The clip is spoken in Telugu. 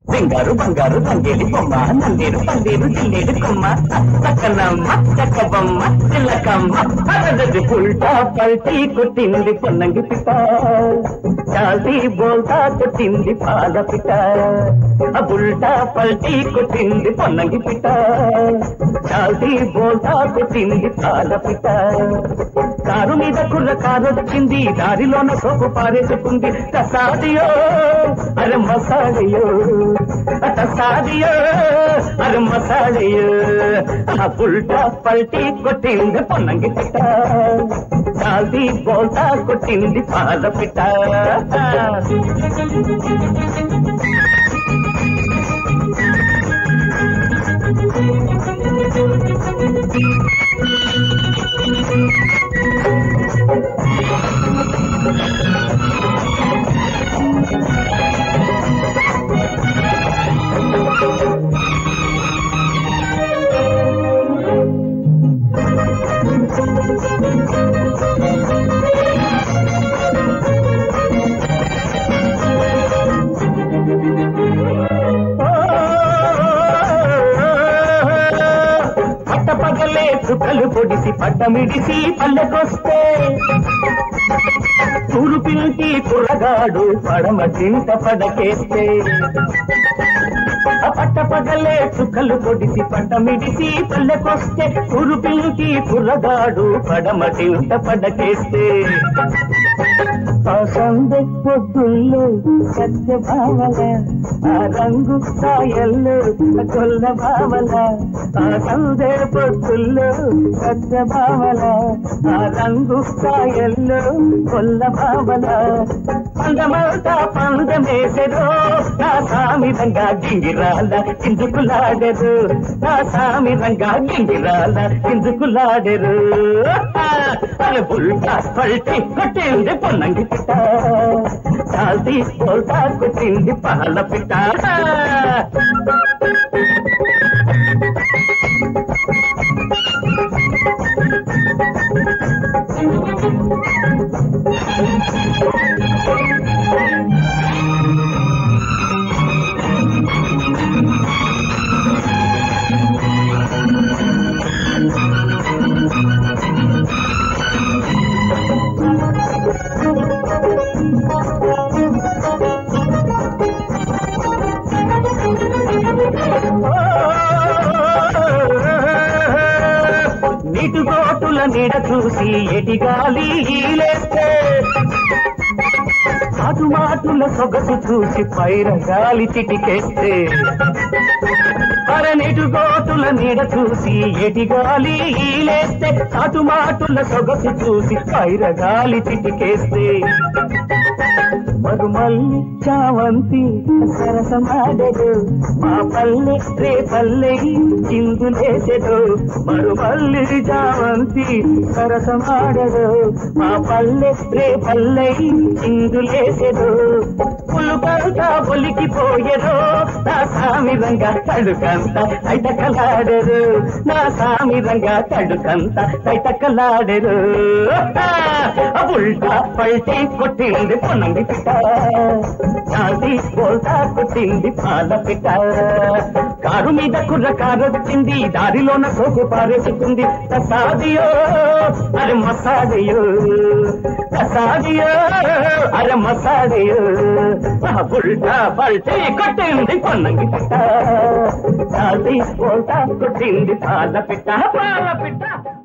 సింగారు బంగారు రంగేలి బొమ్మ నందేరు పందేరు జిల్లేడు కొమ్మ చక్కనమ్మ చక్కబొమ్మ చిల్లకమ్మ అరదది పుల్టా పల్టీ కొట్టింది పొన్నంగి పిట చాల్తీ బోల్తా కొట్టింది పాల పిట ఆ బుల్టా పల్టీ కొట్టింది పొన్నంగి పిట చాల్తీ బోల్తా కొట్టింది పాల పిట కారు మీద కుర్ర కారు వచ్చింది దారిలోన సోపు పారేసుకుంది కసాదియో అరే మసాడియో అట సాడియో అరే మసాడియో ఆ పుల్టా పల్టీ కొట్టింది పొన్నంగి పిట్ట చాల్ది బోల్తా కొట్టింది పాల పిట్ట పట్ట పగలే చుక్కలు పొడిసి పట్టమిడిసి పల్లెకొస్తే తూరు పిలిచి కుర్రగాడు పడమ చింత పడకేస్తే ఆ పట్ట పగలే చుక్కలు పొడిసి పట్టమిడిసి పల్లెకొస్తే తూరు పిలిచి కుర్రగాడు పడమ చింత పడకేస్తే ఆ సందె పొద్దుల్లో సత్య భావన ఆ రంగు సాయల్లో కొల్ల భావన ఆ సందె పొద్దుల్లో సత్య భావన ఆ రంగు సాయల్లో కొల్ల భావన పందమంతా పందమేసెదో నా సామిరంగా గింగిరాల కిందుకులాడెరు నా సామిరంగా గింగిరాల కిందుకులాడెరు అరే బుల్టా పల్టి కొట్టింది పొన్నంగి పిట్ట చాల్ది బోల్తా కొట్టింది పాల పిట్ట నీటి గోటుల నీడ చూసి ఎటి గాలి ఈలేస్తే అటు మాటుల సొగసు చూసి పైర గాలి చిటికేస్తే అరనిటు గోటుల నీడ చూసి ఎటి గాలి ఈలేస్తే అటు మాటుల సొగసు చూసి పైర గాలి చిటికేస్తే మరుమల్లి చావంతి సరసమాడెడు మా పల్లె రే పల్లె చిందులేసెడు మరుమల్లి చావంతి సరసమాడెడు మా పల్లె రే పల్లె చిందులేసెడు పులుకంత పొలికిపోయెడు నా సామిరంగా తడుకంత తైతకలాడెరు నా సామిరంగా తడుకంత తైతకలాడెరు ఉల్టా పల్టీ కొట్టింది పొన్నంగి పిట్ట చాల్ది బోల్తా కొట్టింది పాల పిట్ట కారు మీద కుర్ర కారు వచ్చింది దారిలోన సోకు పారేసుకుంది కసాదియో అరే మసాడియో కసాదియో అరే మసాడియో ఉల్టా పల్టీ కొట్టింది పొన్నంగి పిట్ట చాల్ది బోల్తా కొట్టింది పాల పిట్ట పాల పిట్ట